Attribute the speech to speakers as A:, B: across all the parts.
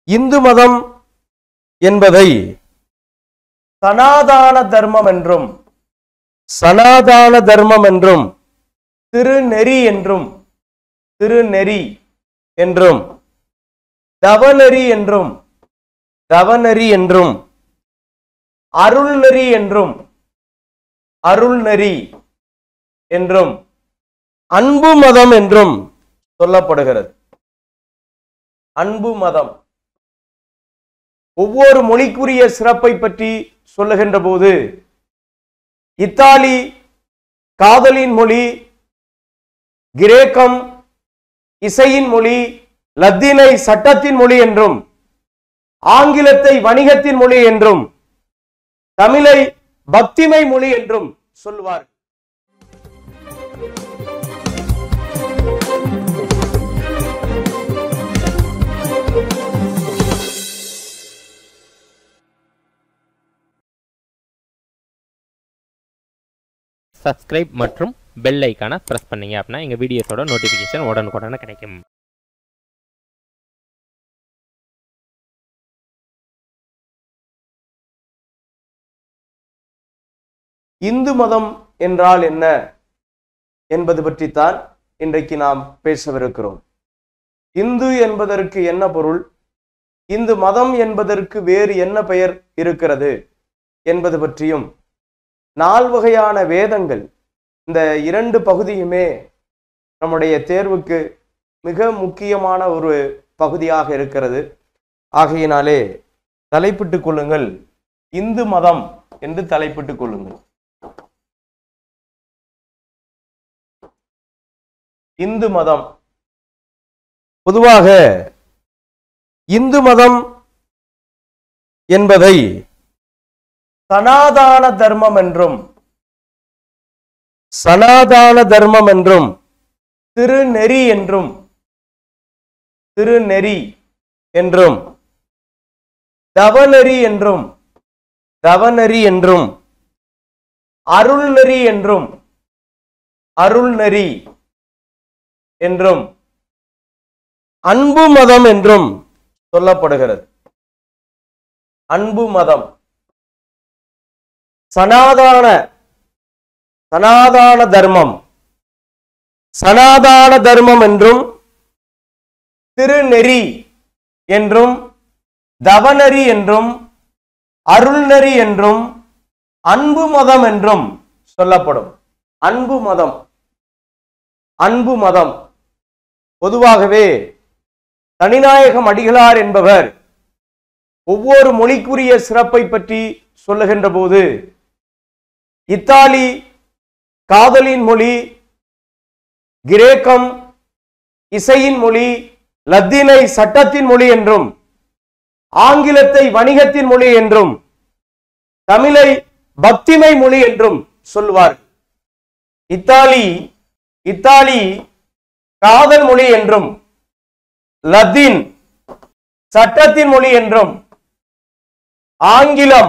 A: இந்து மதம் என்பதை சனாதான தர்மம் என்றும் சனாதான தர்மம் என்றும் திருநெறி என்றும் திருநெறி என்றும் தவநெறி என்றும் தவநெறி என்றும் அருள்நெறி என்றும் அருள்நெறி என்றும் அன்பு மதம் என்றும் சொல்லப்படுகிறது அன்பு மதம் ஒவ்வொரு மொழிக்குரிய சிறப்பை பற்றி சொல்லுகின்ற போது இத்தாலி காதலின் மொழி கிரேக்கம் இசையின் மொழி லத்தீனை சட்டத்தின் மொழி என்றும் ஆங்கிலத்தை வணிகத்தின் மொழி என்றும் தமிழை பக்திமை மொழி என்றும் சொல்லுவார்
B: சப்ஸ்கிரைப் மற்றும் பெல் ஐக்கானை ப்ரெஸ் பண்ணீங்க அப்படின்னா எங்கள் வீடியோஸோட நோட்டிஃபிகேஷன் உடனுக்குடனே கிடைக்கும்
A: இந்து மதம் என்றால் என்ன என்பது பற்றித்தான் இன்றைக்கு நாம் பேசவிருக்கிறோம் இந்து என்பதற்கு என்ன பொருள் இந்து மதம் என்பதற்கு வேறு என்ன பெயர் இருக்கிறது என்பது பற்றியும் நால்வகையான வேதங்கள் இந்த இரண்டு பகுதியுமே நம்முடைய தேர்வுக்கு மிக முக்கியமான ஒரு பகுதியாக இருக்கிறது ஆகையினாலே தலைப்பிட்டுக் கொள்ளுங்கள் இந்து மதம் என்று தலைப்பிட்டுக் கொள்ளுங்கள் இந்து மதம் பொதுவாக இந்து மதம் என்பதை சனாதான தர்மம் என்றும் சனாதான தர்மம் என்றும் திருநெறி என்றும் திருநெறி என்றும் தவநெறி என்றும் தவநெறி என்றும் அருள்நெறி என்றும் அருள்நெறி என்றும் அன்பு மதம் என்றும் சொல்லப்படுகிறது அன்பு மதம் சனாதான சனாதான தர்மம் சனாதான தர்மம் என்றும் திருநெறி என்றும் தவநெறி என்றும் அருள்நெறி என்றும் அன்பு மதம் என்றும் சொல்லப்படும் அன்பு மதம் அன்பு மதம் பொதுவாகவே தனிநாயகம் அடிகளார் என்பவர் ஒவ்வொரு மொழிக்குரிய சிறப்பை பற்றி சொல்லுகின்ற போது இத்தாலி காதலின் மொழி கிரேக்கம் இசையின் மொழி லத்தீனை சட்டத்தின் மொழி என்றும் ஆங்கிலத்தை வணிகத்தின் மொழி என்றும் தமிழை பக்திமை மொழி என்றும் சொல்லுவார் இத்தாலி இத்தாலி காதல் மொழி என்றும் லத்தீன் சட்டத்தின் மொழி என்றும் ஆங்கிலம்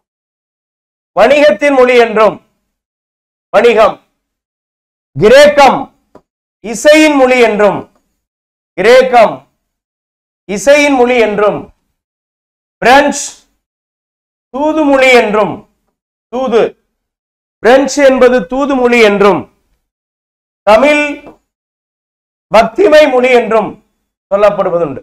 A: வணிகத்தின் மொழி என்றும் வணிகம் கிரேக்கம் இசையின் மொழி என்றும் கிரேக்கம் இசையின் மொழி என்றும் பிரெஞ்சு தூது மொழி என்றும் தூது பிரெஞ்சு என்பது தூது மொழி என்றும் தமிழ் பக்திமை மொழி என்றும் சொல்லப்படுவதுண்டு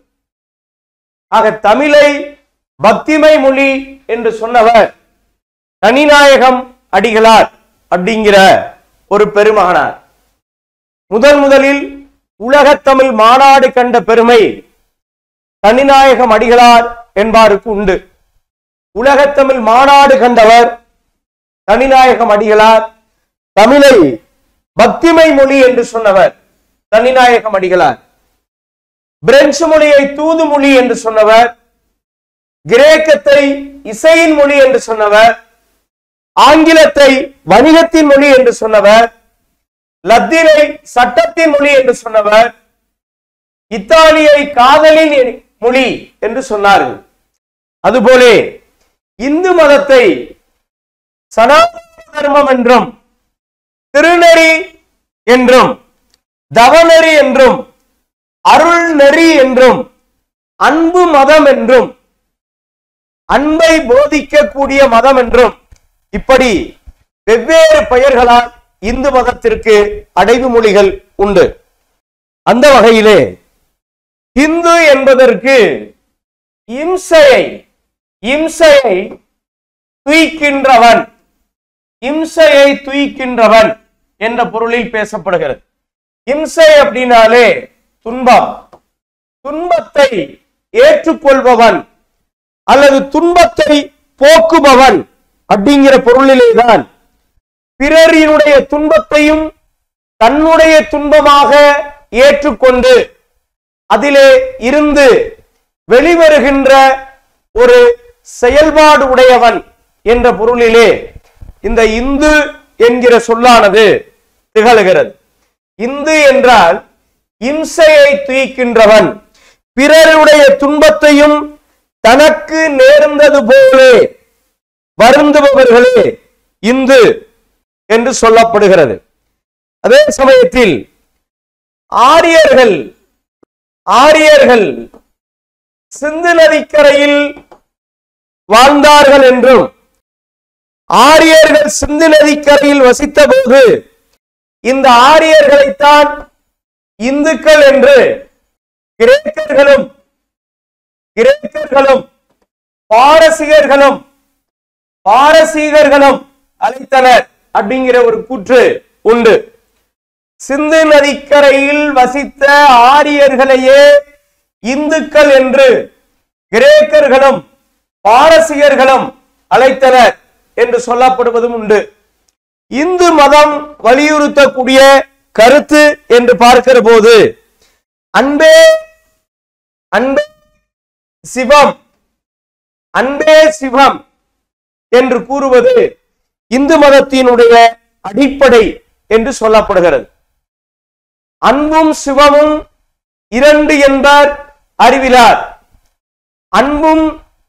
A: ஆக தமிழை பக்திமை மொழி என்று சொன்னவர் தனிநாயகம் அடிகளார் அப்படிங்கிற ஒரு பெருமகனார் முதன் முதலில் உலகத்தமிழ் மாநாடு கண்ட பெருமை தனிநாயகம் அடிகளார் என்பாருக்கு உண்டு உலகத்தமிழ் மாநாடு கண்டவர் தனிநாயகம் அடிகளார் தமிழை பக்திமை மொழி என்று சொன்னவர் தனிநாயகம் அடிகளார் பிரெஞ்சு மொழியை தூது மொழி என்று சொன்னவர் கிரேக்கத்தை இசையின் மொழி என்று சொன்னவர் ஆங்கிலத்தை வணிகத்தின் மொழி என்று சொன்னவர் லத்தீனை சட்டத்தின் மொழி என்று சொன்னவர் இத்தாலியை காதலின் மொழி என்று சொன்னார்கள் அதுபோலே இந்து மதத்தை சனாதன தர்மம் என்றும் திருநெறி என்றும் தவநெறி என்றும் அருள் நெறி என்றும் அன்பு மதம் என்றும் அன்பை போதிக்கக்கூடிய மதம் என்றும் இப்படி வெவ்வேறு பெயர்களால் இந்து மதத்திற்கு அடைவு மொழிகள் உண்டு அந்த வகையிலே இந்து என்பதற்கு இம்சையை இம்சையை துய்க்கின்றவன் இம்சையை துய்க்கின்றவன் என்ற பொருளில் பேசப்படுகிறது இம்சை அப்படின்னாலே துன்பம் துன்பத்தை ஏற்றுக்கொள்பவன் அல்லது துன்பத்தை போக்குபவன் அப்படிங்கிற பொருளிலே தான் பிறரினுடைய துன்பத்தையும் தன்னுடைய துன்பமாக ஏற்றுக்கொண்டு அதிலே இருந்து வெளிவருகின்ற ஒரு செயல்பாடு உடையவன் என்ற பொருளிலே இந்த இந்து என்கிற சொல்லானது திகழ்கிறது இந்து என்றால் இம்சையை தூய்க்கின்றவன் பிறருடைய துன்பத்தையும் தனக்கு நேர்ந்தது போலே வருந்துபவர்களே இந்து என்று சொல்லப்படுகிறது அதே சமயத்தில் ஆரியர்கள் ஆரியர்கள் சிந்து நதிக்கரையில் வாழ்ந்தார்கள் என்றும் ஆரியர்கள் சிந்து நதிக்கரையில் வசித்த போது இந்த ஆரியர்களைத்தான் இந்துக்கள் என்று கிரேக்கர்களும் கிரேக்கர்களும் பாரசீகர்களும் பாரசீகர்களும் அழைத்தனர் அப்படிங்கிற ஒரு கூற்று உண்டு சிந்து நதிக்கரையில் வசித்த ஆரியர்களையே இந்துக்கள் என்று கிரேக்கர்களும் பாரசீகர்களும் அழைத்தனர் என்று சொல்லப்படுவதும் உண்டு இந்து மதம் வலியுறுத்தக்கூடிய கருத்து என்று பார்க்கிற போது அன்பே அன்பே சிவம் அன்பே சிவம் என்று கூறுவது இந்து மதத்தினுடைய அடிப்படை என்று சொல்லப்படுகிறது அன்பும் சிவமும் இரண்டு என்பர் அறிவிலார் அன்பும்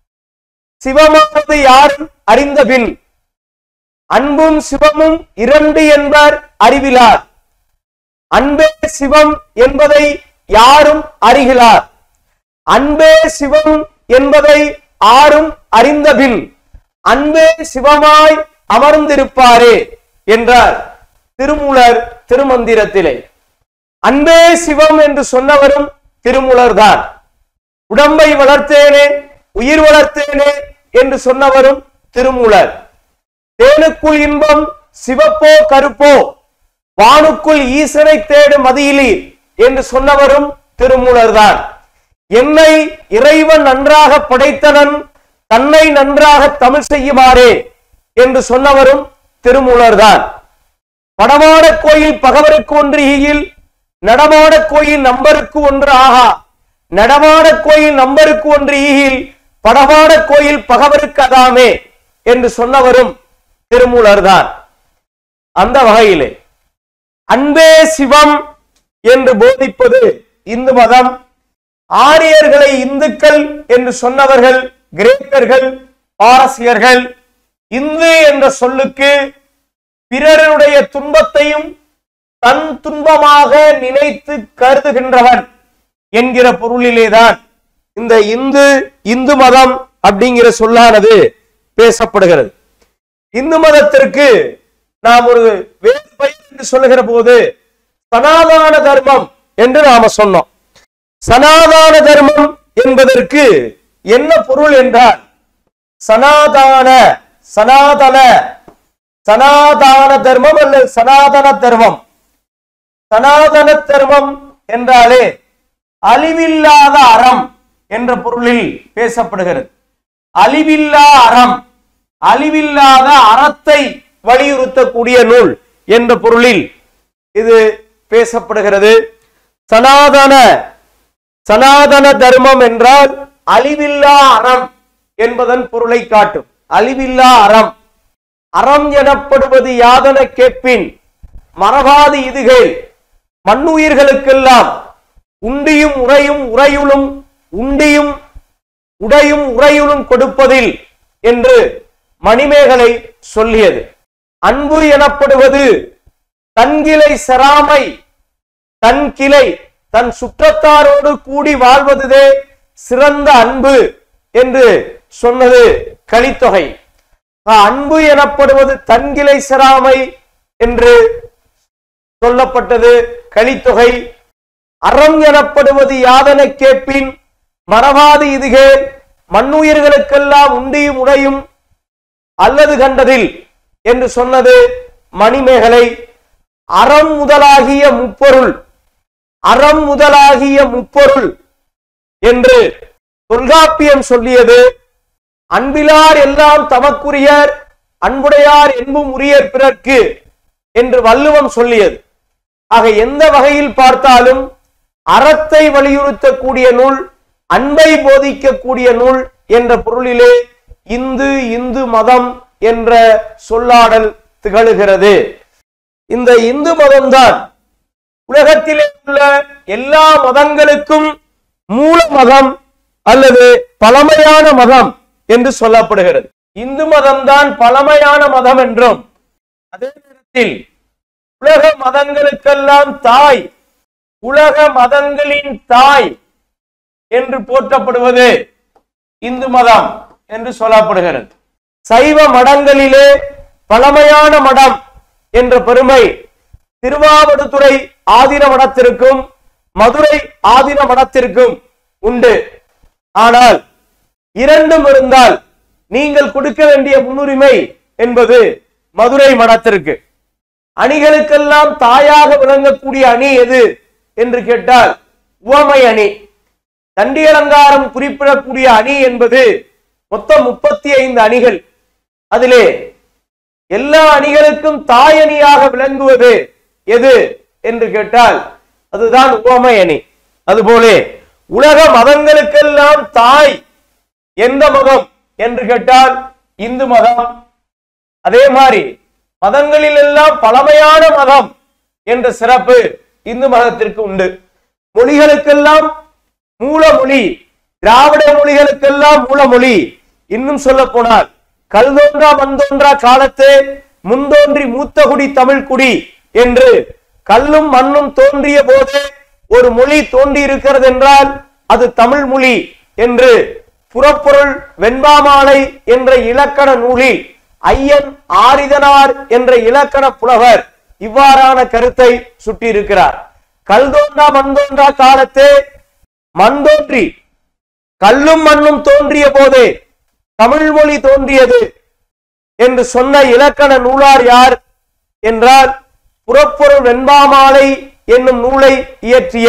A: சிவமானது யாரும் அறிந்த பின் அன்பும் சிவமும் இரண்டு என்பர் அறிவிலார் அன்பே சிவம் என்பதை யாரும் அறிகிறார் அன்பே சிவம் என்பதை ஆரும் அறிந்தபின் அன்பே சிவமாய் அமர்ந்திருப்பாரே என்றார் திருமூலர் திருமந்திரத்திலே அன்பே சிவம் என்று சொன்னவரும் திருமூலர் தான் உடம்பை வளர்த்தேனே உயிர் வளர்த்தேனே என்று சொன்னவரும் திருமூலர் தேனுக்குள் இன்பம் சிவப்போ கருப்போ வானுக்குள் ஈசனை தேடும் மதியிலி என்று சொன்னவரும் திருமூலர் தான் என்னை இறைவன் நன்றாக படைத்தனன் தன்னை நன்றாக தமிழ் செய்யுமாறே என்று சொன்னவரும் திருமூலர் தான் படமாட கோயில் பகவருக்கு ஒன்று ஈயில் நடமாட கோயில் நம்பருக்கு ஒன்று ஆகா நடமாட கோயில் நம்பருக்கு ஒன்று ஈகில் படமாட கோயில் பகவருக்கு அதாமே என்று சொன்னவரும் திருமூலர் தான் அந்த வகையிலே அன்பே சிவம் என்று போதிப்பது இந்து மதம் ஆரியர்களை இந்துக்கள் என்று சொன்னவர்கள் கிரேக்கர்கள் பாரசீகர்கள் இந்து என்ற சொல்லுக்கு பிறருடைய துன்பத்தையும் தன் துன்பமாக நினைத்து கருதுகின்றவன் என்கிற பொருளிலேதான் இந்த இந்து இந்து மதம் அப்படிங்கிற சொல்லானது பேசப்படுகிறது இந்து மதத்திற்கு நாம் ஒரு வேறு பெயர் என்று சொல்லுகிற போது சனாதான தர்மம் என்று நாம சொன்னோம் சனாதான தர்மம் என்பதற்கு என்ன பொருள் என்றால் சனாதான சனாதன சனாதான தர்மம் அல்லது சனாதன தர்மம் சனாதன தர்மம் என்றாலே அழிவில்லாத அறம் என்ற பொருளில் பேசப்படுகிறது அழிவில்லா அறம் அழிவில்லாத அறத்தை வலியுறுத்தக்கூடிய நூல் என்ற பொருளில் இது பேசப்படுகிறது சனாதன சனாதன தர்மம் என்றால் அழிவில்லா அறம் என்பதன் பொருளை காட்டும் அழிவில்லா அறம் அறம் எனப்படுவது யாதன கேட்பின் மரபாதி இதுகள் மண்ணுயிர்களுக்கெல்லாம் உண்டியும் உறையும் உறையுளும் உண்டியும் உடையும் உறையுளும் கொடுப்பதில் என்று மணிமேகலை சொல்லியது அன்பு எனப்படுவது தன்கிளை செராமை தன் கிளை தன் சுற்றத்தாரோடு கூடி வாழ்வதுதே சிறந்த அன்பு என்று சொன்னது கலித்தொகை அன்பு எனப்படுவது தன்கிளை செராமை என்று சொல்லப்பட்டது கலித்தொகை அறம் எனப்படுவது யாதனை கேட்பின் மறவாது இதுகே மண்ணுயிர்களுக்கெல்லாம் உண்டியும் உடையும் அல்லது கண்டதில் என்று சொன்னது மணிமேகலை அறம் முதலாகிய முப்பொருள் அறம் முதலாகிய முப்பொருள் என்று தொல்காப்பியம் சொல்லியது அன்பிலார் எல்லாம் தமக்குரியர் அன்புடையார் என்பும் உரியர் பிறர்க்கு என்று வள்ளுவம் சொல்லியது ஆக எந்த வகையில் பார்த்தாலும் அறத்தை வலியுறுத்தக்கூடிய நூல் அன்பை போதிக்கக்கூடிய நூல் என்ற பொருளிலே இந்து இந்து மதம் என்ற சொல்லாடல் திகழுகிறது இந்த இந்து மதம்தான் உலகத்திலே உள்ள எல்லா மதங்களுக்கும் மூல மதம் அல்லது பழமையான மதம் என்று சொல்லப்படுகிறது இந்து மதம்தான் பழமையான மதம் என்றும் அதே நேரத்தில் உலக மதங்களுக்கெல்லாம் தாய் உலக மதங்களின் தாய் என்று போற்றப்படுவது இந்து மதம் என்று சொல்லப்படுகிறது சைவ மடங்களிலே பழமையான மடம் என்ற பெருமை திருவாவடுதுறை ஆதீன மடத்திற்கும் மதுரை ஆதீன மடத்திற்கும் உண்டு ஆனால் இரண்டும் இருந்தால் நீங்கள் கொடுக்க வேண்டிய முன்னுரிமை என்பது மதுரை மடத்திற்கு அணிகளுக்கெல்லாம் தாயாக விளங்கக்கூடிய அணி எது என்று கேட்டால் உவமை அணி தண்டி அலங்காரம் குறிப்பிடக்கூடிய அணி என்பது மொத்தம் முப்பத்தி ஐந்து அணிகள் அதிலே எல்லா அணிகளுக்கும் தாய் அணியாக விளங்குவது எது என்று கேட்டால் அதுதான் உவமை அணி அதுபோலே உலக மதங்களுக்கெல்லாம் தாய் எந்த மதம் என்று கேட்டால் இந்து மதம் அதே மாதிரி மதங்களில் எல்லாம் பழமையான மதம் என்ற சிறப்பு இந்து மதத்திற்கு உண்டு மொழிகளுக்கெல்லாம் மூலமொழி திராவிட மொழிகளுக்கெல்லாம் மூலமொழி இன்னும் சொல்ல போனால் கல் தோன்றா மண் தோன்றா காலத்தே முன்தோன்றி மூத்தகுடி தமிழ் குடி என்று கல்லும் மண்ணும் தோன்றிய போது ஒரு மொழி தோன்றி இருக்கிறது என்றால் அது தமிழ் மொழி என்று புறப்பொருள் வெண்பாமாலை என்ற இலக்கண நூலில் ஐயன் ஆரிதனார் என்ற இலக்கண புலவர் இவ்வாறான கருத்தை சுட்டியிருக்கிறார் கல் தோன்றா மண் தோன்றா காலத்தே மண் தோன்றி கல்லும் மண்ணும் தோன்றிய போதே தமிழ் மொழி தோன்றியது என்று சொன்ன இலக்கண நூலார் யார் என்றால் புறப்பொருள் வெண்பாமாலை என்னும் நூலை இயற்றிய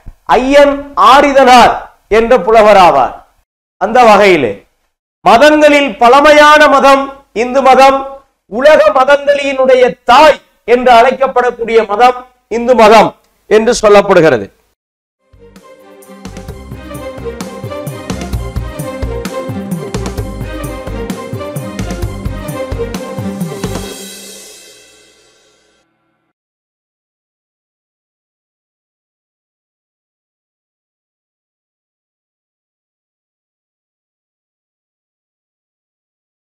A: ஐயன் ஆரிதனார் என்ற புலவராவார் அந்த வகையிலே மதங்களில் பழமையான மதம் இந்து மதம் உலக மதங்களினுடைய தாய் என்று அழைக்கப்படக்கூடிய மதம் இந்து மதம் என்று சொல்லப்படுகிறது